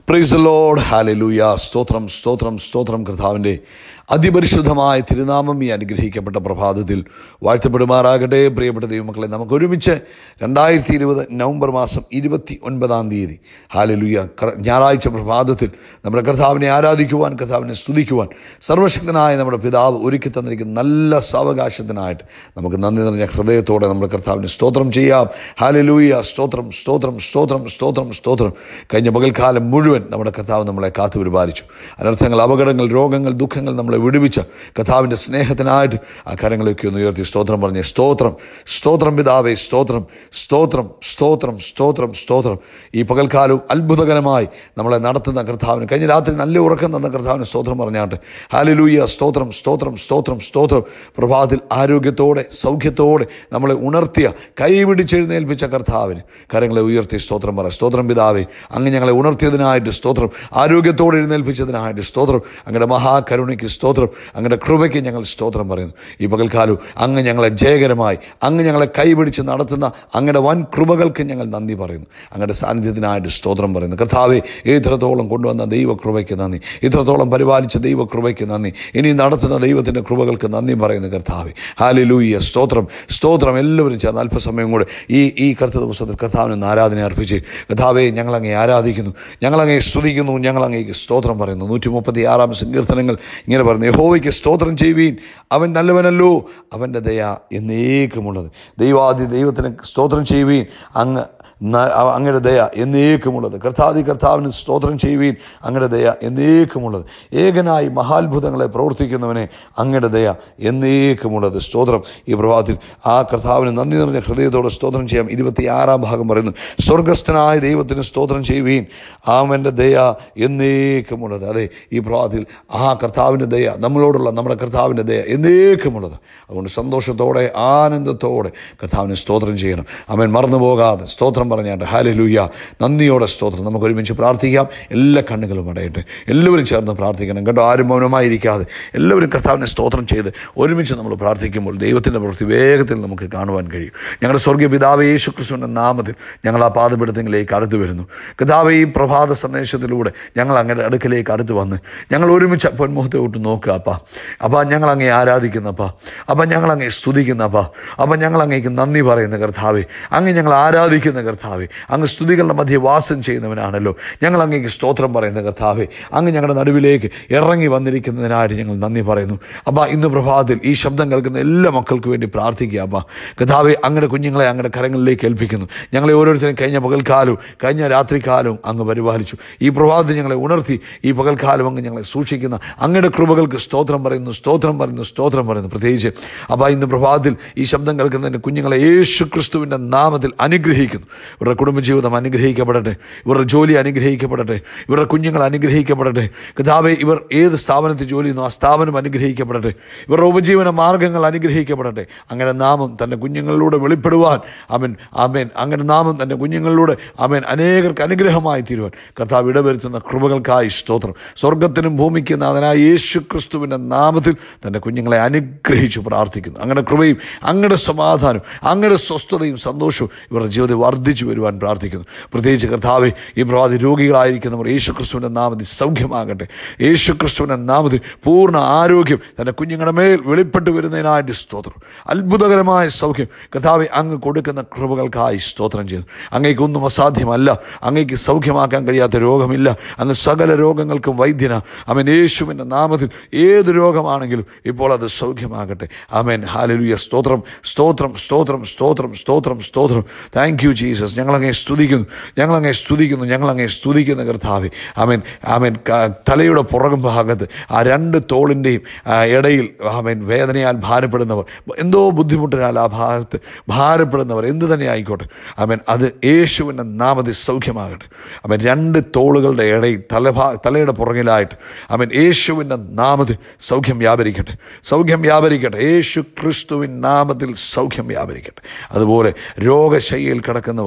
price load hallelujah സ്തോത്രം സ്തോത്രം സ്തോത്രം കർത്താവിൻ്റെ അതിപരിശുദ്ധമായ തിരുനാമം ഈ അനുഗ്രഹിക്കപ്പെട്ട പ്രഭാതത്തിൽ വാഴ്ത്തപ്പെടുമാറാകട്ടെ പ്രിയപ്പെട്ട ദൈവമക്കളെ നമുക്ക് ഒരുമിച്ച് രണ്ടായിരത്തി ഇരുപത് നവംബർ മാസം ഇരുപത്തി ഒൻപതാം തീയതി ഹാലലൂയ കർ- ഞായറാഴ്ച പ്രഭാതത്തിൽ നമ്മുടെ കർത്താവിനെ ആരാധിക്കുവാൻ കർത്താവിനെ സ്തുതിക്കുവാൻ സർവശക്തനായ നമ്മുടെ പിതാവ് ഒരുക്കി തന്നിരിക്കുന്ന നല്ല സാവകാശത്തിനായിട്ട് നമുക്ക് നന്ദി നിറഞ്ഞ ഹൃദയത്തോടെ നമ്മുടെ കർത്താവിന് സ്തോത്രം ചെയ്യാം ഹാലലൂയ സ്തോത്രം സ്തോത്രം സ്തോത്രം സ്തോത്രം സ്തോത്രം കഴിഞ്ഞ പകൽക്കാലം മുഴുവൻ നമ്മുടെ കർത്താവ് നമ്മളെ കാത്തു പരിപാലിച്ചു അനർത്ഥങ്ങൾ അപകടങ്ങൾ രോഗങ്ങൾ ദുഃഖങ്ങൾ നമ്മളെ വിടുവിച്ച കർത്താവിൻ്റെ സ്നേഹത്തിനായിട്ട് ആ കരങ്ങളൊക്കെ ഒന്ന് ഉയർത്തി സ്തോത്രം പറഞ്ഞ് സ്തോത്രം സ്തോത്രം പിതാവേ സ്തോത്രം സ്തോത്രം സ്തോത്രം സ്തോത്രം സ്തോത്രം ഈ പകൽക്കാലവും അത്ഭുതകരമായി നമ്മളെ നടത്തുന്ന കർത്താവിന് കഴിഞ്ഞ രാത്രി നല്ല ഉറക്കം തന്ന കർത്താവിന് സ്തോത്രം പറഞ്ഞാട്ട് ഹാലലൂയ സ്തോത്രം സ്തോത്രം സ്തോത്രം സ്തോത്രം പ്രഭാതത്തിൽ ആരോഗ്യത്തോടെ സൗഖ്യത്തോടെ നമ്മളെ ഉണർത്തിയ കൈപിടിച്ചെഴുന്നേൽപ്പിച്ച കർത്താവിന് കരങ്ങളെ ഉയർത്തി സ്തോത്രം പറ സ്തോത്രം പിതാവേ അങ്ങ് ഞങ്ങളെ ഉണർത്തിയതിനായിട്ട് സ്തോത്രം ആരോഗ്യത്തോടെ എഴുന്നേൽപ്പിച്ചതിനായിട്ട് സ്തോത്രം അങ്ങയുടെ മഹാകരുണയ്ക്ക് സ്തോത്രം അങ്ങയുടെ കൃപയ്ക്ക് ഞങ്ങൾ സ്തോത്രം പറയുന്നു ഈ പകൽക്കാലം അങ്ങ് ഞങ്ങളെ ജയകരമായി അങ്ങ് ഞങ്ങളെ കൈപിടിച്ച് നടത്തുന്ന അങ്ങയുടെ വൻ കൃപകൾക്ക് ഞങ്ങൾ നന്ദി പറയുന്നു അങ്ങയുടെ സാന്നിധ്യത്തിനായിട്ട് സ്തോത്രം പറയുന്നു കർത്താവെ ഇത്രത്തോളം കൊണ്ടുവന്ന ദൈവകൃപയ്ക്ക് നന്ദി ഇത്രത്തോളം പരിപാലിച്ച ദൈവകൃപയ്ക്ക് നന്ദി ഇനി നടത്തുന്ന ദൈവത്തിൻ്റെ കൃപകൾക്ക് നന്ദി പറയുന്നു കർത്താവെ ഹാലിലൂയ സ്തോത്രം സ്തോത്രം എല്ലാവരും ചേർന്ന് അല്പസമയം കൂടെ ഈ ഈ കറുത്ത ദിവസത്തിൽ കർത്താവിന് ഒന്ന് ആരാധന അർപ്പിച്ച് കർത്താവെ ഞങ്ങളങ്ങേ ആരാധിക്കുന്നു ഞങ്ങളങ്ങേ സ്തുതിക്കുന്നു ഞങ്ങളങ്ങേക്ക് സ്തോത്രം പറയുന്നു നൂറ്റി മുപ്പത്തി ആറാം സങ്കീർത്തനങ്ങൾ ഇങ്ങനെ പറയുന്നു യഹോവയ്ക്ക് സ്തോത്രം ചെയ്യുവീൻ അവൻ നല്ലവനല്ലോ അവൻ്റെ ദയ എന്നേക്കുമുള്ളത് ദൈവാദി ദൈവത്തിന് സ്തോത്രം ചെയ്യുവീൻ അങ്ങ് ന- അവ- അങ്ങയുടെ ദയ എന്നേക്കുമുള്ളത് കർത്താദി കർത്താവിന് സ്തോത്രം ചെയ്യുവീൻ അങ്ങയുടെ ദയ എന്നേക്കുമുള്ളത് ഏകനായി മഹാത്ഭുതങ്ങളെ പ്രവർത്തിക്കുന്നവനെ അങ്ങയുടെ ദയ എന്നേക്കുമുള്ളത് സ്തോത്രം ഈ പ്രഭാതത്തിൽ ആ കർത്താവിന് നന്ദി നിറഞ്ഞ ഹൃദയത്തോടെ സ്തോത്രം ചെയ്യാം ഇരുപത്തിയാറാം ഭാഗം പറയുന്നു സ്വർഗസ്ഥനായ ദൈവത്തിന് സ്തോത്രം ചെയ്യുവീൻ അവൻ്റെ ദയ എന്നേക്കുമുള്ളത് അതെ ഈ പ്രഭാതത്തിൽ ആ കർത്താവിൻ്റെ ദയ നമ്മളോടുള്ള നമ്മുടെ കർത്താവിൻ്റെ ദയ എന്നേക്കുമുള്ളത് അതുകൊണ്ട് സന്തോഷത്തോടെ ആനന്ദത്തോടെ കർത്താവിന് സ്തോത്രം ചെയ്യണം അവൻ മറന്നു പോകാതെ സ്തോത്രം പറഞ്ഞാട്ട് ഹാലലൂയ നന്ദിയോടെ സ്തോത്രം നമുക്ക് ഒരുമിച്ച് പ്രാർത്ഥിക്കാം എല്ലാ കണ്ണുകളും അടയട്ടെ എല്ലാവരും ചേർന്ന് പ്രാർത്ഥിക്കണം കേട്ടോ ആരും മൗനമായിരിക്കാതെ എല്ലാവരും കർത്താവിനെ സ്തോത്രം ചെയ്ത് ഒരുമിച്ച് നമ്മൾ പ്രാർത്ഥിക്കുമ്പോൾ ദൈവത്തിൻ്റെ പ്രവൃത്തി വേഗത്തിൽ നമുക്ക് കാണുവാൻ കഴിയും ഞങ്ങളുടെ സ്വർഗീയ പിതാവ് യേശു ക്രിസ്തുവിൻ്റെ നാമത്തിൽ ഞങ്ങൾ ആ പാദപിടുത്തങ്ങളിലേക്ക് അടുത്ത് വരുന്നു കർത്താവ് ഈ പ്രഭാത സന്ദേശത്തിലൂടെ ഞങ്ങൾ അങ്ങനെ അടുക്കലേക്ക് അടുത്ത് വന്ന് ഞങ്ങൾ ഒരുമിച്ച് പൊന്മുഖത്തെ വിട്ട് നോക്കുക അപ്പാ അപ്പം ഞങ്ങൾ അങ്ങേ ആരാധിക്കുന്നപ്പാ അപ്പം ഞങ്ങൾ അങ്ങേ സ്തുതിക്കുന്നപ്പാ അപ്പം ഞങ്ങൾ അങ്ങേക്ക് നന്ദി പറയുന്ന കർത്താവെ അങ്ങ് ഞങ്ങൾ ആരാധിക്കുന്ന കർത്താവെ അങ്ങ് സ്തുതികളുടെ മധ്യ വാസം ചെയ്യുന്നവനാണല്ലോ ഞങ്ങൾ അങ്ങേക്ക് സ്തോത്രം പറയുന്ന കർത്താവെ അങ്ങ് ഞങ്ങളുടെ നടുവിലേക്ക് ഇറങ്ങി വന്നിരിക്കുന്നതിനായിട്ട് ഞങ്ങൾ നന്ദി പറയുന്നു അപ്പാ ഇന്ന് പ്രഭാതത്തിൽ ഈ ശബ്ദം കേൾക്കുന്ന എല്ലാ മക്കൾക്ക് വേണ്ടി പ്രാർത്ഥിക്കുക അപ്പാ കർത്താവെ അങ്ങയുടെ കുഞ്ഞുങ്ങളെ അങ്ങയുടെ കരങ്ങളിലേക്ക് ഏൽപ്പിക്കുന്നു ഞങ്ങളെ ഓരോരുത്തരും കഴിഞ്ഞ പകൽക്കാലവും കഴിഞ്ഞ രാത്രികാലവും അങ്ങ് പരിപാലിച്ചു ഈ പ്രഭാതത്തിൽ ഞങ്ങളെ ഉണർത്തി ഈ പകൽക്കാലം അങ്ങ് ഞങ്ങളെ സൂക്ഷിക്കുന്ന അങ്ങയുടെ കൃപകൾക്ക് സ്തോത്രം പറയുന്നു സ്തോത്രം പറയുന്നു സ്തോത്രം പറയുന്നു പ്രത്യേകിച്ച് അപ്പോൾ ഇന്ന് പ്രഭാതത്തിൽ ഈ ശബ്ദം കേൾക്കുന്നതിൻ്റെ കുഞ്ഞുങ്ങളെ യേശു ക്രിസ്തുവിൻ്റെ നാമത്തിൽ അനുഗ്രഹിക്കുന്നു ഇവരുടെ കുടുംബജീവിതം അനുഗ്രഹിക്കപ്പെടട്ടെ ഇവരുടെ ജോലി അനുഗ്രഹിക്കപ്പെടട്ടെ ഇവരുടെ കുഞ്ഞുങ്ങൾ അനുഗ്രഹിക്കപ്പെടട്ടെ കഥാവെ ഇവർ ഏത് സ്ഥാപനത്തിൽ ജോലി ചെയ്യുന്നു ആ സ്ഥാപനം അനുഗ്രഹിക്കപ്പെടട്ടെ ഇവരുടെ ഉപജീവന മാർഗ്ഗങ്ങൾ അനുഗ്രഹിക്കപ്പെടട്ടെ അങ്ങനെ നാമം തൻ്റെ കുഞ്ഞുങ്ങളിലൂടെ വെളിപ്പെടുവാൻ അവൻ ആമേൻ അങ്ങനെ നാമം തൻ്റെ കുഞ്ഞുങ്ങളിലൂടെ അവൻ അനേകർക്ക് അനുഗ്രഹമായി തീരുവാൻ കർത്താവ് ഇടവരുത്തുന്ന കൃപകൾക്കായി സ്തോത്രം സ്വർഗത്തിനും ഭൂമിക്കും നാഥനായ യേശു ക്രിസ്തുവിൻ്റെ നാമത്തിൽ തൻ്റെ കുഞ്ഞുങ്ങളെ അനുഗ്രഹിച്ചു പ്രാർത്ഥിക്കുന്നു അങ്ങനെ കൃപയും അങ്ങയുടെ സമാധാനവും അങ്ങയുടെ സ്വസ്ഥതയും സന്തോഷവും ഇവരുടെ ജീവിതത്തിൽ വർദ്ധിച്ചു വരുവാൻ പ്രാർത്ഥിക്കുന്നു പ്രത്യേകിച്ച് കർത്താവ് ഈ പ്രവാദി രോഗികളായിരിക്കുന്നവർ യേശു ക്രിസ്തുവിൻ്റെ നാമത്തിൽ സൗഖ്യമാകട്ടെ യേശു ക്രിസ്തുവിൻ്റെ നാമത്തിൽ പൂർണ്ണ ആരോഗ്യം തൻ്റെ കുഞ്ഞുങ്ങളുടെ മേൽ വെളിപ്പെട്ട് വരുന്നതിനായിട്ട് സ്തോത്രം അത്ഭുതകരമായ സൗഖ്യം കർത്താവ് അങ്ങ് കൊടുക്കുന്ന കൃപകൾക്കായി സ്തോത്രം ചെയ്തു അങ്ങേക്കൊന്നും അസാധ്യമല്ല അങ്ങേക്ക് സൗഖ്യമാക്കാൻ കഴിയാത്ത രോഗമില്ല അങ്ങ് സകല രോഗങ്ങൾക്കും വൈദ്യന അവൻ യേശുവിൻ്റെ നാമത്തിൽ ഏത് രോഗമാണെങ്കിലും ഇപ്പോൾ അത് സൗഖ്യമാകട്ടെ അമേൻ ഹാലലുയ സ്തോത്രം സ്തോത്രം സ്തോത്രം സ്തോത്രം സ്തോത്രം സ്തോത്രം താങ്ക് യു ജീസസ് ഞങ്ങളങ്ങേ സ്തുതിക്കുന്നു ഞങ്ങളങ്ങേ സ്തുതിക്കുന്നു ഞങ്ങളങ്ങേ സ്തുതിക്കുന്ന കർത്താവെ അമേൻ അമേൻ ക- തലയുടെ പുറകും ഭാഗത്ത് ആ രണ്ട് തോളിൻ്റെയും ആ, ഇടയിൽ അമേൻ വേദനയാൽ ഭാരപ്പെടുന്നവർ എന്തോ ബുദ്ധിമുട്ടിനാൽ ആ ഭാഗത്ത് ഭാരപ്പെടുന്നവർ എന്തു തന്നെ ആയിക്കോട്ടെ അമേൻ അത് യേശുവിൻ്റെ നാമത്തിൽ സൗഖ്യമാകട്ടെ അവൻ രണ്ട് തോളുകളുടെ ഇടയിൽ തലഭാ തലയുടെ പുറകിലായിട്ട് അവൻ യേശുവിൻ്റെ നാമത്തിൽ സൗഖ്യം വ്യാപരിക്കട്ടെ സൗഖ്യം വ്യാപരിക്കട്ടെ യേശു ക്രിസ്തുവിൻ നാമത്തിൽ സൗഖ്യം വ്യാപരിക്കട്ടെ അതുപോലെ രോഗശയ്യയിൽ കിടക്കുന്നവർ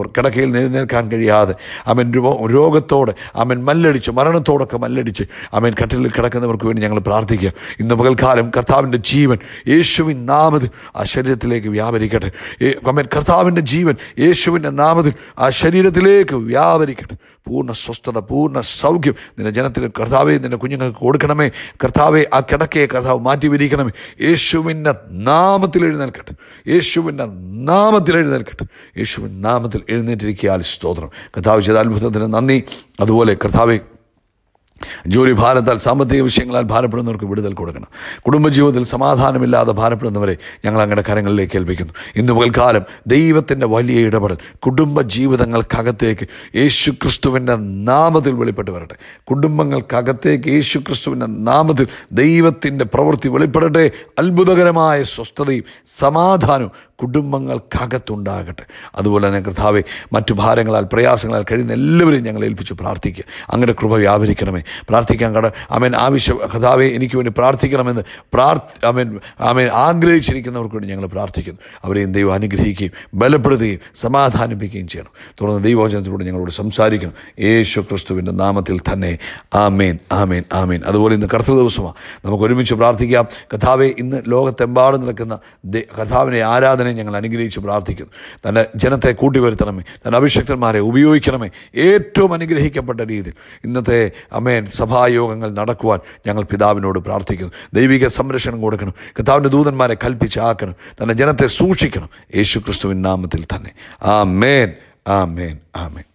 കിടക്കുന്നവർ കിടക്കയിൽ നിന്ന് എഴുന്നേൽക്കാൻ കഴിയാതെ അവൻ രോഗത്തോട് അവൻ മല്ലടിച്ച് മരണത്തോടൊക്കെ മല്ലടിച്ച് അവൻ കട്ടിലിൽ കിടക്കുന്നവർക്ക് വേണ്ടി ഞങ്ങൾ പ്രാർത്ഥിക്കുക ഇന്ന് പകൽക്കാലം കർത്താവിൻ്റെ ജീവൻ യേശുവിൻ നാമത്തിൽ ആ ശരീരത്തിലേക്ക് വ്യാപരിക്കട്ടെ ഏ- അവൻ കർത്താവിൻ്റെ ജീവൻ യേശുവിൻ്റെ നാമത്തിൽ ആ ശരീരത്തിലേക്ക് വ്യാപരിക്കട്ടെ പൂർണ്ണ സ്വസ്ഥത പൂർണ്ണ സൗഖ്യം നിന്റെ ജനത്തിന് കർത്താവെ നിന്റെ കുഞ്ഞുങ്ങൾക്ക് കൊടുക്കണമേ കർത്താവെ ആ കിടക്കയെ കർത്താവ് മാറ്റി വിരിക്കണമേ യേശുവിൻ്റെ നാമത്തിൽ എഴുന്നേൽക്കട്ടെ യേശുവിൻ്റെ നാമത്തിൽ എഴുന്നേൽക്കട്ടെ യേശുവിൻ നാമത്തിൽ എഴുന്നേറ്റിരിക്കിയാൽ സ്തോത്രം കർത്താവ് ചെയ്ത അത്ഭുതത്തിന് നന്ദി അതുപോലെ കർത്താവെ ജോലി ഭാരത്താൽ സാമ്പത്തിക വിഷയങ്ങളാൽ ഭാരപ്പെടുന്നവർക്ക് വിടുതൽ കൊടുക്കണം കുടുംബജീവിതത്തിൽ സമാധാനമില്ലാതെ ഭാരപ്പെടുന്നവരെ ഞങ്ങൾ അങ്ങയുടെ കരങ്ങളിലേക്ക് ഏൽപ്പിക്കുന്നു ഇന്ന് പകൽക്കാലം ദൈവത്തിൻ്റെ വലിയ ഇടപെടൽ കുടുംബ ജീവിതങ്ങൾക്കകത്തേക്ക് യേശു ക്രിസ്തുവിൻ്റെ നാമത്തിൽ വെളിപ്പെട്ട് വരട്ടെ കുടുംബങ്ങൾക്കകത്തേക്ക് യേശു ക്രിസ്തുവിൻ്റെ നാമത്തിൽ ദൈവത്തിൻ്റെ പ്രവൃത്തി വെളിപ്പെടട്ടെ അത്ഭുതകരമായ സ്വസ്ഥതയും സമാധാനവും കുടുംബങ്ങൾക്കകത്തുണ്ടാകട്ടെ അതുപോലെ തന്നെ കർത്താവെ മറ്റു ഭാരങ്ങളാൽ പ്രയാസങ്ങളാൽ കഴിയുന്ന എല്ലാവരെയും ഞങ്ങൾ ഏൽപ്പിച്ച് പ്രാർത്ഥിക്കുക അങ്ങനെ കൃപ വ്യാപരിക്കണമേ പ്രാർത്ഥിക്കാൻ കട അവൻ ആവശ്യം കർത്താവെ എനിക്ക് വേണ്ടി പ്രാർത്ഥിക്കണമെന്ന് പ്രാർത്ഥ അവൻ അവൻ ആഗ്രഹിച്ചിരിക്കുന്നവർക്ക് വേണ്ടി ഞങ്ങൾ പ്രാർത്ഥിക്കുന്നു അവരെയും ദൈവം അനുഗ്രഹിക്കുകയും ബലപ്പെടുത്തുകയും സമാധാനിപ്പിക്കുകയും ചെയ്യണം തുടർന്ന് ദൈവവചനത്തിലൂടെ ഞങ്ങളോട് സംസാരിക്കണം യേശു ക്രിസ്തുവിൻ്റെ നാമത്തിൽ തന്നെ ആമേൻ ആമേൻ ആമേൻ അതുപോലെ ഇന്ന് കർത്തൃ ദിവസമാണ് നമുക്ക് ഒരുമിച്ച് പ്രാർത്ഥിക്കാം കഥാവെ ഇന്ന് ലോകത്തെമ്പാടും നിൽക്കുന്ന ദൈ- കർത്താവിനെ ആരാധനയെ ഞങ്ങൾ അനുഗ്രഹിച്ച് പ്രാർത്ഥിക്കുന്നു തൻ്റെ ജനത്തെ കൂട്ടിവരുത്തണമേ തൻ്റെ അഭിഷക്തന്മാരെ ഉപയോഗിക്കണമേ ഏറ്റവും അനുഗ്രഹിക്കപ്പെട്ട രീതിയിൽ ഇന്നത്തെ അമേൻ സഭായോഗങ്ങൾ നടക്കുവാൻ ഞങ്ങൾ പിതാവിനോട് പ്രാർത്ഥിക്കുന്നു ദൈവിക സംരക്ഷണം കൊടുക്കണം കർത്താവിൻ്റെ ദൂതന്മാരെ കൽപ്പിച്ച് ആക്കണം തൻ്റെ ജനത്തെ സൂക്ഷിക്കണം യേശു ക്രിസ്തുവിൻ നാമത്തിൽ തന്നെ ആ മേൻ ആ മേൻ ആ മേൻ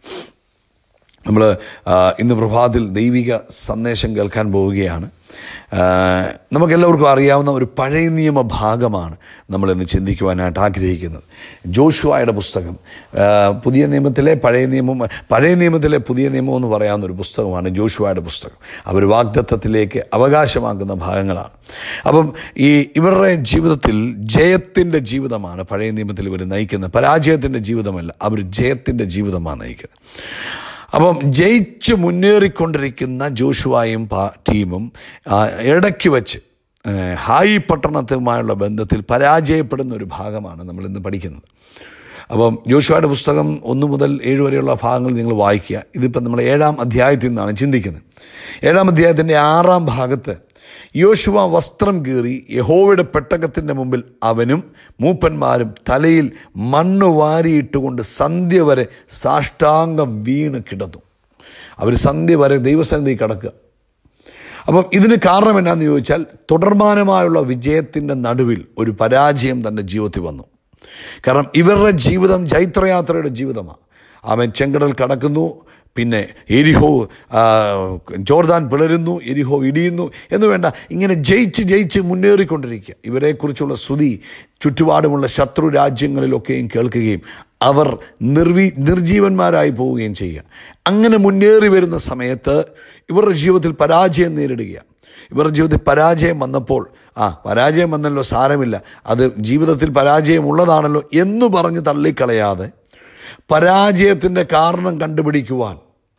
നമ്മൾ ഇന്ന് പ്രഭാതത്തിൽ ദൈവിക സന്ദേശം കേൾക്കാൻ പോവുകയാണ് ആ, നമുക്കെല്ലാവർക്കും അറിയാവുന്ന ഒരു പഴയ നിയമ ഭാഗമാണ് നമ്മളിന്ന് ചിന്തിക്കുവാനായിട്ട് ആഗ്രഹിക്കുന്നത് ജോഷുവായുടെ പുസ്തകം ആ, പുതിയ നിയമത്തിലെ പഴയ നിയമം പഴയ നിയമത്തിലെ പുതിയ നിയമം എന്ന് പറയാവുന്ന ഒരു പുസ്തകമാണ് ജോഷുവായുടെ പുസ്തകം അവർ വാഗ്ദത്തത്തിലേക്ക് അവകാശമാക്കുന്ന ഭാഗങ്ങളാണ് അപ്പം ഈ ഇവരുടെ ജീവിതത്തിൽ ജയത്തിൻ്റെ ജീവിതമാണ് പഴയ നിയമത്തിൽ ഇവർ നയിക്കുന്നത് പരാജയത്തിൻ്റെ ജീവിതമല്ല അവർ ജയത്തിൻ്റെ ജീവിതമാണ് നയിക്കുന്നത് അപ്പം ജയിച്ച് മുന്നേറിക്കൊണ്ടിരിക്കുന്ന ജോഷുവായും പാ- ടീമും ആ, ഇടയ്ക്ക് വെച്ച് ഏ, ഹായി പട്ടണത്തുമായുള്ള ബന്ധത്തിൽ പരാജയപ്പെടുന്ന ഒരു ഭാഗമാണ് നമ്മൾ ഇന്ന് പഠിക്കുന്നത് അപ്പം ജോഷുവയുടെ പുസ്തകം ഒന്ന് മുതൽ ഏഴ് വരെയുള്ള ഭാഗങ്ങൾ നിങ്ങൾ വായിക്കുക ഇതിപ്പം നമ്മൾ ഏഴാം അധ്യായത്തിൽ നിന്നാണ് ചിന്തിക്കുന്നത് ഏഴാം അധ്യായത്തിൻ്റെ ആറാം ഭാഗത്ത് യോശുവ വസ്ത്രം കീറി യഹോവയുടെ പെട്ടകത്തിൻ്റെ മുമ്പിൽ അവനും മൂപ്പന്മാരും തലയിൽ മണ്ണ് വാരിയിട്ടുകൊണ്ട് സന്ധ്യ വരെ സാഷ്ടാംഗം വീണ് കിടന്നു അവർ സന്ധ്യ വരെ ദൈവസന്നിധി കിടക്കുക അപ്പം ഇതിന് കാരണം എന്നാന്ന് ചോദിച്ചാൽ തുടർമാനമായുള്ള വിജയത്തിൻ്റെ നടുവിൽ ഒരു പരാജയം തൻ്റെ ജീവിതത്തിൽ വന്നു കാരണം ഇവരുടെ ജീവിതം ജൈത്രയാത്രയുടെ ജീവിതമാണ് അവൻ ചെങ്കടൽ കടക്കുന്നു പിന്നെ എരിഹോ ആ, ജോർദാൻ പിളരുന്നു എരിഹോ ഇടിയുന്നു എന്ന് വേണ്ട ഇങ്ങനെ ജയിച്ച് ജയിച്ച് മുന്നേറിക്കൊണ്ടിരിക്കുക ഇവരെക്കുറിച്ചുള്ള സ്തുതി ചുറ്റുപാടുമുള്ള ശത്രു രാജ്യങ്ങളിലൊക്കെയും കേൾക്കുകയും അവർ നിർവി നിർജീവന്മാരായി പോവുകയും ചെയ്യുക അങ്ങനെ മുന്നേറി വരുന്ന സമയത്ത് ഇവരുടെ ജീവിതത്തിൽ പരാജയം നേരിടുകയാണ് ഇവരുടെ ജീവിതത്തിൽ പരാജയം വന്നപ്പോൾ ആ പരാജയം വന്നല്ലോ സാരമില്ല അത് ജീവിതത്തിൽ പരാജയം ഉള്ളതാണല്ലോ എന്ന് പറഞ്ഞ് തള്ളിക്കളയാതെ പരാജയത്തിൻ്റെ കാരണം കണ്ടുപിടിക്കുവാൻ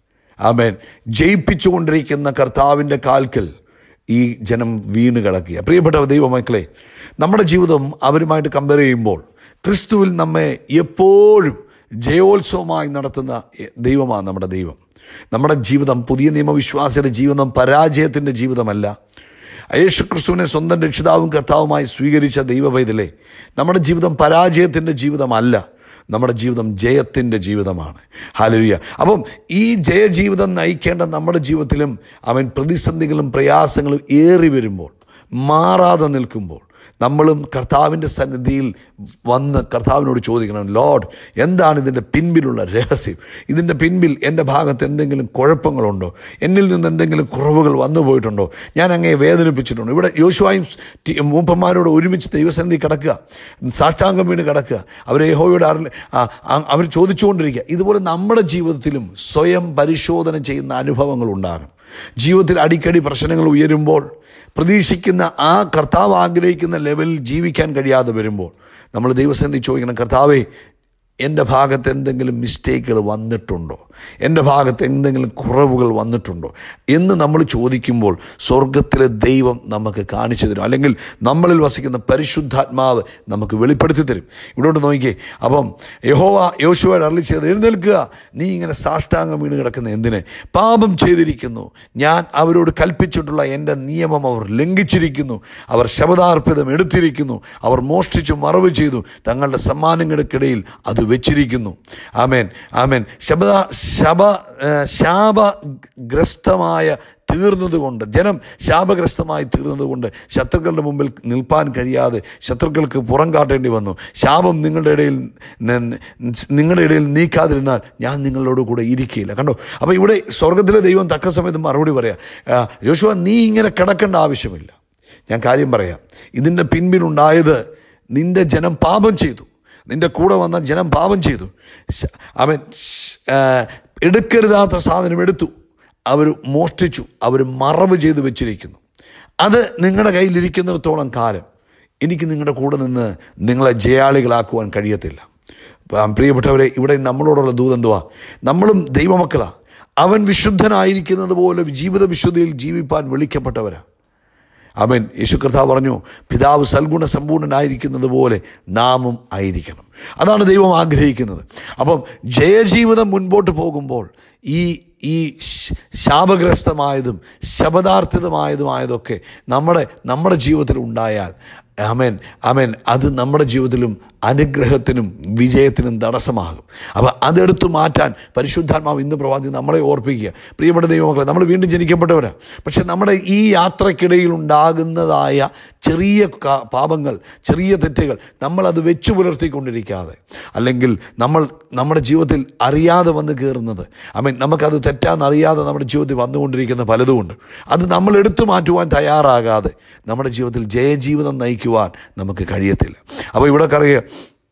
ആമേൻ ജയിപ്പിച്ചുകൊണ്ടിരിക്കുന്ന കർത്താവിൻ്റെ കാൽക്കൽ ഈ ജനം വീണ് കിടക്കുക പ്രിയപ്പെട്ട ദൈവമക്കളെ നമ്മുടെ ജീവിതം അവരുമായിട്ട് കമ്പയർ ചെയ്യുമ്പോൾ ക്രിസ്തുവിൽ നമ്മെ എപ്പോഴും ജയോത്സവമായി നടത്തുന്ന ദൈവമാണ് നമ്മുടെ ദൈവം നമ്മുടെ ജീവിതം പുതിയ നിയമവിശ്വാസിയുടെ ജീവിതം പരാജയത്തിൻ്റെ ജീവിതമല്ല യേശു ക്രിസ്തുവിനെ സ്വന്തം രക്ഷിതാവും കർത്താവുമായി സ്വീകരിച്ച ദൈവവൈതലേ നമ്മുടെ ജീവിതം പരാജയത്തിൻ്റെ ജീവിതമല്ല നമ്മുടെ ജീവിതം ജയത്തിൻ്റെ ജീവിതമാണ് ഹാലരിയ അപ്പം ഈ ജയജീവിതം നയിക്കേണ്ട നമ്മുടെ ജീവിതത്തിലും അവൻ പ്രതിസന്ധികളും പ്രയാസങ്ങളും ഏറി വരുമ്പോൾ മാറാതെ നിൽക്കുമ്പോൾ നമ്മളും കർത്താവിൻ്റെ സന്നിധിയിൽ വന്ന് കർത്താവിനോട് ചോദിക്കണം ലോഡ് എന്താണ് ഇതിൻ്റെ പിൻപിലുള്ള രഹസ്യം ഇതിൻ്റെ പിൻപിൽ എൻ്റെ ഭാഗത്ത് എന്തെങ്കിലും കുഴപ്പങ്ങളുണ്ടോ എന്നിൽ നിന്ന് എന്തെങ്കിലും കുറവുകൾ വന്നു പോയിട്ടുണ്ടോ ഞാൻ അങ്ങയെ വേദനിപ്പിച്ചിട്ടുണ്ടോ ഇവിടെ യോശുവായും ടി- മൂപ്പന്മാരോട് ഒരുമിച്ച് ദൈവസന്നിധി കിടക്കുക സാഷ്ടാംഗം വീണ് കിടക്കുക അവരെ യഹോവയുടെ അറിൽ അവർ ചോദിച്ചുകൊണ്ടിരിക്കുക ഇതുപോലെ നമ്മുടെ ജീവിതത്തിലും സ്വയം പരിശോധന ചെയ്യുന്ന അനുഭവങ്ങൾ ഉണ്ടാകണം ജീവിതത്തിൽ അടിക്കടി പ്രശ്നങ്ങൾ ഉയരുമ്പോൾ പ്രതീക്ഷിക്കുന്ന ആ കർത്താവ് ആഗ്രഹിക്കുന്ന ലെവലിൽ ജീവിക്കാൻ കഴിയാതെ വരുമ്പോൾ നമ്മൾ ദൈവസന്ധി ചോദിക്കണം കർത്താവേ എൻ്റെ ഭാഗത്ത് എന്തെങ്കിലും മിസ്റ്റേക്കുകൾ വന്നിട്ടുണ്ടോ എൻ്റെ ഭാഗത്ത് എന്തെങ്കിലും കുറവുകൾ വന്നിട്ടുണ്ടോ എന്ന് നമ്മൾ ചോദിക്കുമ്പോൾ സ്വർഗത്തിലെ ദൈവം നമുക്ക് കാണിച്ചു തരും അല്ലെങ്കിൽ നമ്മളിൽ വസിക്കുന്ന പരിശുദ്ധാത്മാവ് നമുക്ക് വെളിപ്പെടുത്തി തരും ഇവിടോട്ട് നോക്കിക്കേ അപ്പം യഹോവ യോശുവയുടെ അരളി ചെയ്ത് എഴുന്നേൽക്കുക നീ ഇങ്ങനെ സാഷ്ടാംഗം വീണ് കിടക്കുന്ന എന്തിന് പാപം ചെയ്തിരിക്കുന്നു ഞാൻ അവരോട് കൽപ്പിച്ചിട്ടുള്ള എൻ്റെ നിയമം അവർ ലംഘിച്ചിരിക്കുന്നു അവർ ശബദാർപ്പിതം എടുത്തിരിക്കുന്നു അവർ മോഷ്ടിച്ചു മറവ് ചെയ്തു തങ്ങളുടെ സമ്മാനങ്ങൾക്കിടയിൽ അത് വെച്ചിരിക്കുന്നു ആമേൻ ആമേൻ ശബദ ശബ ഏഹ് ശാപഗ്രസ്തമായ തീർന്നതുകൊണ്ട് ജനം ശാപഗ്രസ്തമായി തീർന്നതുകൊണ്ട് ശത്രുക്കളുടെ മുമ്പിൽ നിൽപ്പാൻ കഴിയാതെ ശത്രുക്കൾക്ക് പുറം കാട്ടേണ്ടി വന്നു ശാപം നിങ്ങളുടെ ഇടയിൽ ന- നിങ്ങളുടെ ഇടയിൽ നീക്കാതിരുന്നാൽ ഞാൻ നിങ്ങളോട് കൂടെ ഇരിക്കുകയില്ല കണ്ടോ അപ്പോൾ ഇവിടെ സ്വർഗത്തിലെ ദൈവം തക്ക സമയത്ത് മറുപടി പറയാം യോശുവ നീ ഇങ്ങനെ കിടക്കേണ്ട ആവശ്യമില്ല ഞാൻ കാര്യം പറയാം ഇതിൻ്റെ പിൻപിലുണ്ടായത് നിന്റെ ജനം പാപം ചെയ്തു നിന്റെ കൂടെ വന്ന ജനം പാപം ചെയ്തു ശ- അവൻ ശ്- ആ, എടുക്കരുതാത്ത സാധനം എടുത്തു അവർ മോഷ്ടിച്ചു അവർ മറവ് ചെയ്ത് വെച്ചിരിക്കുന്നു അത് നിങ്ങളുടെ കയ്യിലിരിക്കുന്നിടത്തോളം കാലം എനിക്ക് നിങ്ങളുടെ കൂടെ നിന്ന് നിങ്ങളെ ജയാളികളാക്കുവാൻ കഴിയത്തില്ല ആ, പ്രിയപ്പെട്ടവരെ ഇവിടെ നമ്മളോടുള്ള ദൂതെന്തുവാ നമ്മളും ദൈവമക്കളാ അവൻ വിശുദ്ധനായിരിക്കുന്നത് പോലെ ജീവിത വിശുദ്ധിയിൽ ജീവിപ്പാൻ വിളിക്കപ്പെട്ടവരാ അവൻ യേശു കർത്താവ് പറഞ്ഞു പിതാവ് സൽഗുണ സമ്പൂർണ്ണനായിരിക്കുന്നത് പോലെ നാമും ആയിരിക്കണം അതാണ് ദൈവം ആഗ്രഹിക്കുന്നത് അപ്പം ജയജീവിതം മുൻപോട്ട് പോകുമ്പോൾ ഈ ഈ ശ- ശാപഗ്രസ്തമായതും ശബദാർത്ഥിതമായതുമായതൊക്കെ നമ്മുടെ നമ്മുടെ ജീവിതത്തിൽ ഉണ്ടായാൽ അമേൻ അമേൻ അത് നമ്മുടെ ജീവിതത്തിലും അനുഗ്രഹത്തിനും വിജയത്തിനും തടസ്സമാകും അപ്പോൾ അതെടുത്തു മാറ്റാൻ പരിശുദ്ധാത്മാവ് ഇന്ന് പ്രവാചി നമ്മളെ ഓർപ്പിക്കുക പ്രിയപ്പെട്ട ദൈവമക്കളെ നമ്മൾ വീണ്ടും ജനിക്കപ്പെട്ടവരാണ് പക്ഷെ നമ്മുടെ ഈ യാത്രക്കിടയിൽ ഉണ്ടാകുന്നതായ ചെറിയ ക- പാപങ്ങൾ ചെറിയ തെറ്റുകൾ നമ്മളത് വെച്ചു പുലർത്തിക്കൊണ്ടിരിക്കാതെ അല്ലെങ്കിൽ നമ്മൾ നമ്മുടെ ജീവിതത്തിൽ അറിയാതെ വന്ന് കയറുന്നത് ഐ മീൻ നമുക്കത് തെറ്റാന്നറിയാതെ നമ്മുടെ ജീവിതത്തിൽ വന്നുകൊണ്ടിരിക്കുന്ന പലതുമുണ്ട് അത് നമ്മൾ എടുത്തു മാറ്റുവാൻ തയ്യാറാകാതെ നമ്മുടെ ജീവിതത്തിൽ ജയജീവിതം നയിക്കുവാൻ നമുക്ക് കഴിയത്തില്ല അപ്പോൾ ഇവിടെ കറിയുക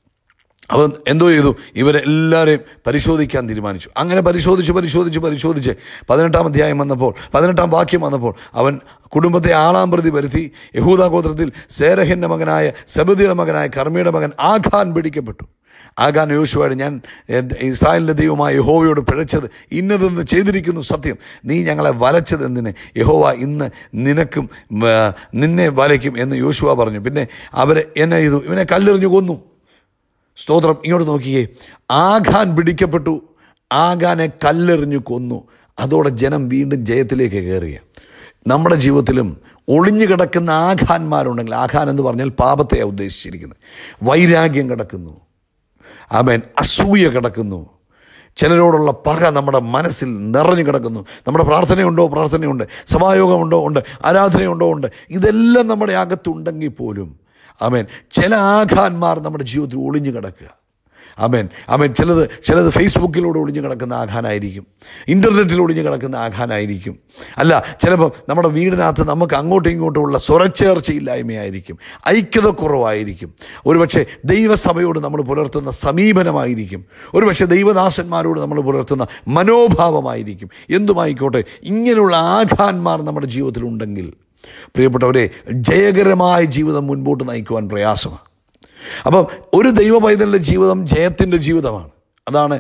അവൻ എന്തോ ചെയ്തു ഇവരെല്ലാവരെയും പരിശോധിക്കാൻ തീരുമാനിച്ചു അങ്ങനെ പരിശോധിച്ച് പരിശോധിച്ച് പരിശോധിച്ച് പതിനെട്ടാം അധ്യായം വന്നപ്പോൾ പതിനെട്ടാം വാക്യം വന്നപ്പോൾ അവൻ കുടുംബത്തെ ആളാം പ്രതി വരുത്തി യഹൂദ ഗോത്രത്തിൽ സേരഹിൻ്റെ മകനായ സെബദിയുടെ മകനായ കർമ്മിയുടെ മകൻ ആഖാൻ പിടിക്കപ്പെട്ടു ആഖാൻ യോശുവായിട്ട് ഞാൻ എ- ഇസ്രായേലിൻ്റെ ദൈവമായ യഹോവയോട് പിഴച്ചത് ഇന്നതെന്ന് ചെയ്തിരിക്കുന്നു സത്യം നീ ഞങ്ങളെ വലച്ചത് എന്തിന് യഹോവ ഇന്ന് നിനക്കും ആ, നിന്നെ വലയ്ക്കും എന്ന് യോശുവ പറഞ്ഞു പിന്നെ അവരെ എന്നെ ചെയ്തു ഇവനെ കല്ലെറിഞ്ഞു കൊന്നു സ്തോത്രം ഇങ്ങോട്ട് നോക്കിയേ ആഖാൻ പിടിക്കപ്പെട്ടു ആഖാനെ കല്ലെറിഞ്ഞു കൊന്നു അതോടെ ജനം വീണ്ടും ജയത്തിലേക്ക് കയറിയ നമ്മുടെ ജീവിതത്തിലും ഒളിഞ്ഞു കിടക്കുന്ന ആഖാന്മാരുണ്ടെങ്കിൽ ആഖാൻ എന്ന് പറഞ്ഞാൽ പാപത്തെയാണ് ഉദ്ദേശിച്ചിരിക്കുന്നത് വൈരാഗ്യം കിടക്കുന്നു ആമേൻ അസൂയ കിടക്കുന്നു ചിലരോടുള്ള പക നമ്മുടെ മനസ്സിൽ നിറഞ്ഞു കിടക്കുന്നു നമ്മുടെ പ്രാർത്ഥനയുണ്ടോ പ്രാർത്ഥനയുണ്ട് സഭായോഗമുണ്ടോ ഉണ്ട് ആരാധനയുണ്ടോ ഉണ്ട് ഇതെല്ലാം നമ്മുടെ അകത്തുണ്ടെങ്കിൽ പോലും ആമേൻ ചില ആഘാന്മാർ നമ്മുടെ ജീവിതത്തിൽ ഒളിഞ്ഞു കിടക്കുക ആമേൻ ആമേൻ ചിലത് ചിലത് ഫേസ്ബുക്കിലൂടെ ഒളിഞ്ഞു കിടക്കുന്ന ആഘാനായിരിക്കും ഇൻ്റർനെറ്റിൽ ഒളിഞ്ഞു കിടക്കുന്ന ആഘാനായിരിക്കും അല്ല ചിലപ്പോൾ നമ്മുടെ വീടിനകത്ത് നമുക്ക് അങ്ങോട്ടും ഇങ്ങോട്ടും ഉള്ള സ്വരച്ചേർച്ചയില്ലായ്മയായിരിക്കും ഐക്യത കുറവായിരിക്കും ഒരുപക്ഷെ ദൈവസഭയോട് നമ്മൾ പുലർത്തുന്ന സമീപനമായിരിക്കും ഒരുപക്ഷെ ദൈവദാസന്മാരോട് നമ്മൾ പുലർത്തുന്ന മനോഭാവമായിരിക്കും എന്തുമായിക്കോട്ടെ ഇങ്ങനെയുള്ള ആഘാന്മാർ നമ്മുടെ ജീവിതത്തിലുണ്ടെങ്കിൽ പ്രിയപ്പെട്ടവരെ ജയകരമായ ജീവിതം മുൻപോട്ട് നയിക്കുവാൻ പ്രയാസമാണ് അപ്പം ഒരു ദൈവ പൈതലിൻ്റെ ജീവിതം ജയത്തിൻ്റെ ജീവിതമാണ് അതാണ്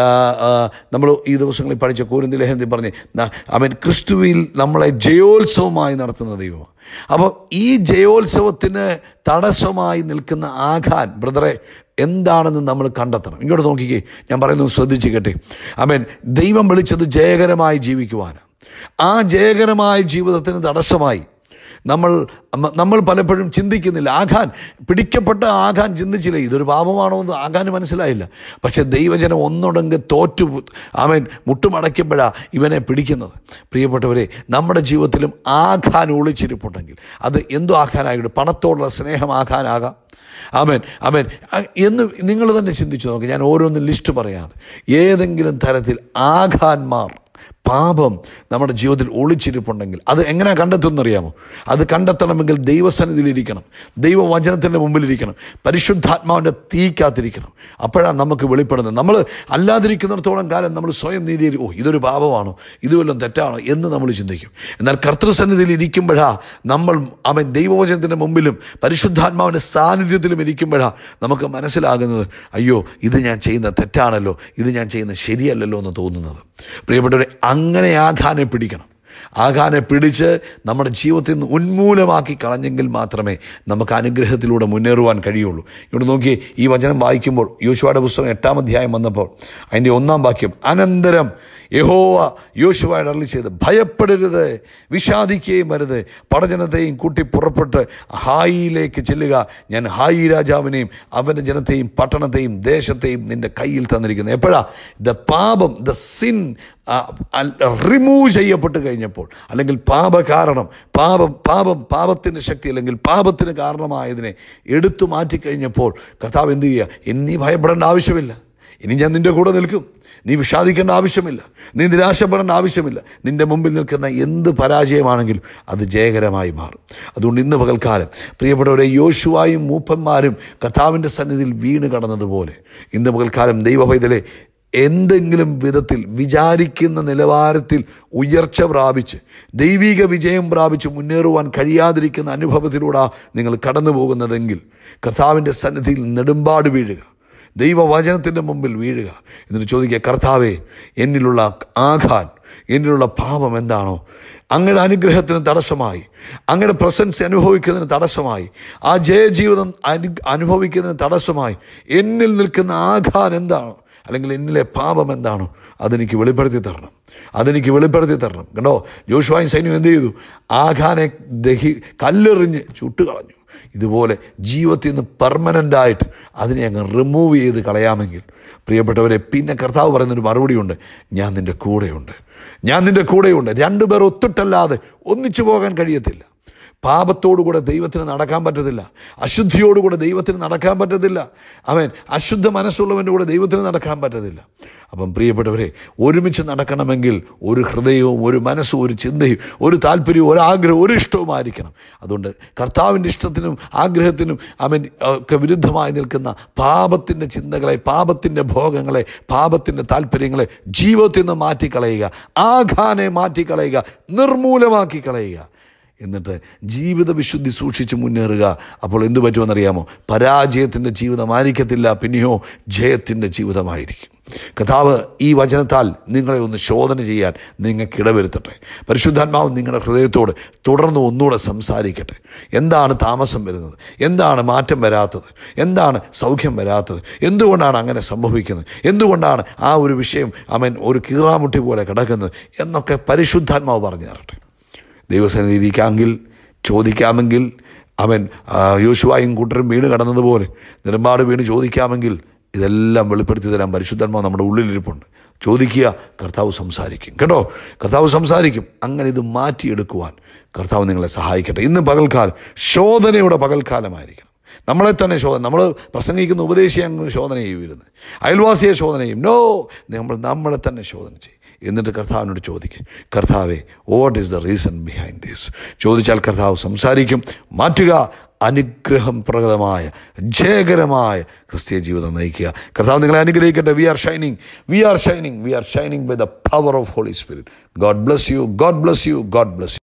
നമ്മൾ ഈ ദിവസങ്ങളിൽ പഠിച്ച കോരിന്തി ലേഖനത്തിൽ പറഞ്ഞ് ന- അവൻ ക്രിസ്തുവിൽ നമ്മളെ ജയോത്സവമായി നടത്തുന്ന ദൈവമാണ് അപ്പോൾ ഈ ജയോത്സവത്തിന് തടസ്സമായി നിൽക്കുന്ന ആഘാൻ ബ്രദറെ എന്താണെന്ന് നമ്മൾ കണ്ടെത്തണം ഇങ്ങോട്ട് നോക്കിക്കേ ഞാൻ പറയുന്നത് ശ്രദ്ധിച്ച് കേട്ടെ അവൻ ദൈവം വിളിച്ചത് ജയകരമായി ജീവിക്കുവാനാണ് ആ ജയകരമായ ജീവിതത്തിന് തടസ്സമായി നമ്മൾ മ- നമ്മൾ പലപ്പോഴും ചിന്തിക്കുന്നില്ല ആഖാൻ പിടിക്കപ്പെട്ട ആഖാൻ ചിന്തിച്ചില്ല ഇതൊരു പാപമാണോ എന്ന് ആഖാന് മനസ്സിലായില്ല പക്ഷെ ദൈവജനം ഒന്നുണ്ടെങ്കിൽ തോറ്റു അവൻ മുട്ടുമടയ്ക്കുമ്പോഴാണ് ഇവനെ പിടിക്കുന്നത് പ്രിയപ്പെട്ടവരെ നമ്മുടെ ജീവിതത്തിലും ആഖാൻ ഒളിച്ചിരിപ്പുണ്ടെങ്കിൽ അത് എന്തോ ആഖാനായിട്ട് പണത്തോടുള്ള സ്നേഹം ആഖാനാകാം ആമേൻ ആമേൻ അ- എന്ന് നിങ്ങൾ തന്നെ ചിന്തിച്ചു നോക്കുക ഞാൻ ഓരോന്നും ലിസ്റ്റ് പറയാതെ ഏതെങ്കിലും തരത്തിൽ ആഖാന്മാർ പാപം നമ്മുടെ ജീവിതത്തിൽ ഒളിച്ചിരിപ്പുണ്ടെങ്കിൽ അത് എങ്ങനെ കണ്ടെത്തുമെന്നറിയാമോ അത് കണ്ടെത്തണമെങ്കിൽ ദൈവസന്നിധിയിലിരിക്കണം ദൈവവചനത്തിൻ്റെ മുമ്പിലിരിക്കണം പരിശുദ്ധാത്മാവിൻ്റെ തീക്കാത്തിരിക്കണം അപ്പോഴാണ് നമുക്ക് വെളിപ്പെടുന്നത് നമ്മൾ അല്ലാതിരിക്കുന്നിടത്തോളം കാലം നമ്മൾ സ്വയം നീതിയിൽ ഓ ഇതൊരു പാപമാണോ ഇത് വല്ലതും തെറ്റാണോ എന്ന് നമ്മൾ ചിന്തിക്കും എന്നാൽ കർത്തൃസന്നിധിയിൽ ഇരിക്കുമ്പോഴാണ് നമ്മൾ അവൻ ദൈവവചനത്തിൻ്റെ മുമ്പിലും പരിശുദ്ധാത്മാവിൻ്റെ സാന്നിധ്യത്തിലും ഇരിക്കുമ്പോഴാണ് നമുക്ക് മനസ്സിലാകുന്നത് അയ്യോ ഇത് ഞാൻ ചെയ്യുന്നത് തെറ്റാണല്ലോ ഇത് ഞാൻ ചെയ്യുന്നത് ശരിയല്ലല്ലോ എന്ന് തോന്നുന്നത് പ്രിയപ്പെട്ടവരെ അങ്ങനെ ആഘാനെ പിടിക്കണം ആഘാനെ പിടിച്ച് നമ്മുടെ ജീവിതത്തിൽ നിന്ന് ഉന്മൂലമാക്കി കളഞ്ഞെങ്കിൽ മാത്രമേ നമുക്ക് അനുഗ്രഹത്തിലൂടെ മുന്നേറുവാൻ കഴിയുള്ളൂ ഇവിടെ നോക്കി ഈ വചനം വായിക്കുമ്പോൾ യോശുവയുടെ പുസ്തകം എട്ടാം അധ്യായം വന്നപ്പോൾ അതിൻ്റെ ഒന്നാം വാക്യം അനന്തരം യഹോവ യോശുവായിട്ട് അരളി ചെയ്ത് ഭയപ്പെടരുത് വിഷാദിക്കുകയും വരുത് പടജനത്തെയും കൂട്ടി പുറപ്പെട്ട് ഹായിയിലേക്ക് ചെല്ലുക ഞാൻ ഹായി രാജാവിനെയും അവൻ്റെ ജനത്തെയും പട്ടണത്തെയും ദേശത്തെയും നിന്റെ കയ്യിൽ തന്നിരിക്കുന്നു എപ്പോഴാ ദ പാപം ദ സിൻ റിമൂവ് ചെയ്യപ്പെട്ട് കഴിഞ്ഞപ്പോൾ അല്ലെങ്കിൽ പാപ കാരണം പാപം പാപം പാപത്തിൻ്റെ ശക്തി അല്ലെങ്കിൽ പാപത്തിന് കാരണമായതിനെ എടുത്തു മാറ്റിക്കഴിഞ്ഞപ്പോൾ കർത്താവ് എന്ത് ചെയ്യുക എന്നീ ഭയപ്പെടേണ്ട ആവശ്യമില്ല ഇനി ഞാൻ നിൻ്റെ കൂടെ നിൽക്കും നീ വിഷാദിക്കേണ്ട ആവശ്യമില്ല നീ നിരാശപ്പെടേണ്ട ആവശ്യമില്ല നിൻ്റെ മുമ്പിൽ നിൽക്കുന്ന എന്ത് പരാജയമാണെങ്കിലും അത് ജയകരമായി മാറും അതുകൊണ്ട് ഇന്ന് പകൽക്കാലം പ്രിയപ്പെട്ടവരെ യോശുവായും മൂപ്പന്മാരും കർത്താവിൻ്റെ സന്നിധിയിൽ വീണ് കടന്നതുപോലെ ഇന്ന് പകൽക്കാലം ദൈവപൈതലെ എന്തെങ്കിലും വിധത്തിൽ വിചാരിക്കുന്ന നിലവാരത്തിൽ ഉയർച്ച പ്രാപിച്ച് ദൈവിക വിജയം പ്രാപിച്ച് മുന്നേറുവാൻ കഴിയാതിരിക്കുന്ന അനുഭവത്തിലൂടെ നിങ്ങൾ കടന്നു പോകുന്നതെങ്കിൽ കർത്താവിൻ്റെ സന്നിധിയിൽ നെടുമ്പാട് വീഴുക ദൈവവചനത്തിൻ്റെ മുമ്പിൽ വീഴുക എന്നിട്ട് ചോദിക്കുക കർത്താവേ എന്നിലുള്ള ആഘാൻ എന്നിലുള്ള പാപം എന്താണോ അങ്ങയുടെ അനുഗ്രഹത്തിന് തടസ്സമായി അങ്ങയുടെ പ്രസൻസ് അനുഭവിക്കുന്നതിന് തടസ്സമായി ആ ജയജീവിതം അനു അനുഭവിക്കുന്നതിന് തടസ്സമായി എന്നിൽ നിൽക്കുന്ന ആഘാൻ എന്താണോ അല്ലെങ്കിൽ എന്നിലെ പാപം എന്താണോ അതെനിക്ക് വെളിപ്പെടുത്തി തരണം അതെനിക്ക് വെളിപ്പെടുത്തി തരണം കണ്ടോ ജോഷുവായും സൈന്യം എന്ത് ചെയ്തു ആഘാനെ ദഹി കല്ലെറിഞ്ഞ് ചുട്ടുകളഞ്ഞു ഇതുപോലെ ജീവിതത്തിൽ നിന്ന് പെർമനൻ്റായിട്ട് അതിനെ അങ്ങ് റിമൂവ് ചെയ്ത് കളയാമെങ്കിൽ പ്രിയപ്പെട്ടവരെ പിന്നെ കർത്താവ് പറയുന്നൊരു മറുപടിയുണ്ട് ഞാൻ നിൻ്റെ കൂടെയുണ്ട് ഞാൻ നിൻ്റെ കൂടെയുണ്ട് രണ്ടുപേർ ഒത്തിട്ടല്ലാതെ ഒന്നിച്ചു പോകാൻ കഴിയത്തില്ല പാപത്തോടുകൂടെ ദൈവത്തിന് നടക്കാൻ പറ്റത്തില്ല അശുദ്ധിയോടുകൂടെ ദൈവത്തിന് നടക്കാൻ പറ്റത്തില്ല അവൻ അശുദ്ധ മനസ്സുള്ളവൻ്റെ കൂടെ ദൈവത്തിന് നടക്കാൻ പറ്റത്തില്ല അപ്പം പ്രിയപ്പെട്ടവരെ ഒരുമിച്ച് നടക്കണമെങ്കിൽ ഒരു ഹൃദയവും ഒരു മനസ്സും ഒരു ചിന്തയും ഒരു താല്പര്യവും ഒരു ആഗ്രഹവും ഒരു ഇഷ്ടവുമായിരിക്കണം അതുകൊണ്ട് കർത്താവിൻ്റെ ഇഷ്ടത്തിനും ആഗ്രഹത്തിനും അവൻ ഒക്കെ വിരുദ്ധമായി നിൽക്കുന്ന പാപത്തിൻ്റെ ചിന്തകളെ പാപത്തിൻ്റെ ഭോഗങ്ങളെ പാപത്തിൻ്റെ താല്പര്യങ്ങളെ ജീവിതത്തിൽ നിന്ന് മാറ്റിക്കളയുക ആഘാനെ മാറ്റിക്കളയുക നിർമൂലമാക്കി കളയുക എന്നിട്ട് ജീവിത വിശുദ്ധി സൂക്ഷിച്ച് മുന്നേറുക അപ്പോൾ എന്തു പറ്റുമെന്നറിയാമോ പരാജയത്തിൻ്റെ ജീവിതമായിരിക്കത്തില്ല പിന്നെയോ ജയത്തിൻ്റെ ജീവിതമായിരിക്കും കഥാവ് ഈ വചനത്താൽ നിങ്ങളെ ഒന്ന് ശോധന ചെയ്യാൻ നിങ്ങൾക്ക് ഇടവരുത്തട്ടെ പരിശുദ്ധാത്മാവ് നിങ്ങളുടെ ഹൃദയത്തോട് തുടർന്ന് ഒന്നുകൂടെ സംസാരിക്കട്ടെ എന്താണ് താമസം വരുന്നത് എന്താണ് മാറ്റം വരാത്തത് എന്താണ് സൗഖ്യം വരാത്തത് എന്തുകൊണ്ടാണ് അങ്ങനെ സംഭവിക്കുന്നത് എന്തുകൊണ്ടാണ് ആ ഒരു വിഷയം അവൻ ഒരു കീറാമുട്ടി പോലെ കിടക്കുന്നത് എന്നൊക്കെ പരിശുദ്ധാത്മാവ് പറഞ്ഞു തരട്ടെ ദൈവസന്നിധി ഇരിക്കാമെങ്കിൽ ചോദിക്കാമെങ്കിൽ അവൻ യോശുവായും കൂട്ടരും വീണ് കടന്നതുപോലെ നിലപാട് വീണ് ചോദിക്കാമെങ്കിൽ ഇതെല്ലാം വെളിപ്പെടുത്തി തരാൻ പരിശുദ്ധന്മാർ നമ്മുടെ ഉള്ളിലിരിപ്പുണ്ട് ചോദിക്കുക കർത്താവ് സംസാരിക്കും കേട്ടോ കർത്താവ് സംസാരിക്കും അങ്ങനെ ഇത് മാറ്റിയെടുക്കുവാൻ കർത്താവ് നിങ്ങളെ സഹായിക്കട്ടെ ഇന്ന് പകൽക്കാലം ശോധനയുടെ പകൽക്കാലമായിരിക്കണം നമ്മളെ തന്നെ ശോധന നമ്മൾ പ്രസംഗിക്കുന്ന ഉപദേശിയെ അങ്ങ് ശോധന ചെയ്യുമായിരുന്നു അയൽവാസിയെ ശോധന ചെയ്യും നോ നമ്മൾ നമ്മളെ തന്നെ ശോധന ചെയ്യും എന്നിട്ട് കർത്താവിനോട് ചോദിക്കും കർത്താവെ what is the reason behind this ചോദിച്ചാൽ കർത്താവ് സംസാരിക്കും മാറ്റുക അനുഗ്രഹം പ്രകടമായ ജയകരമായ ക്രിസ്തീയ ജീവിതം നയിക്കുക കർത്താവ് നിങ്ങളെ അനുഗ്രഹിക്കട്ടെ we are shining we are shining we are shining by the power of holy spirit God bless you God bless you God bless U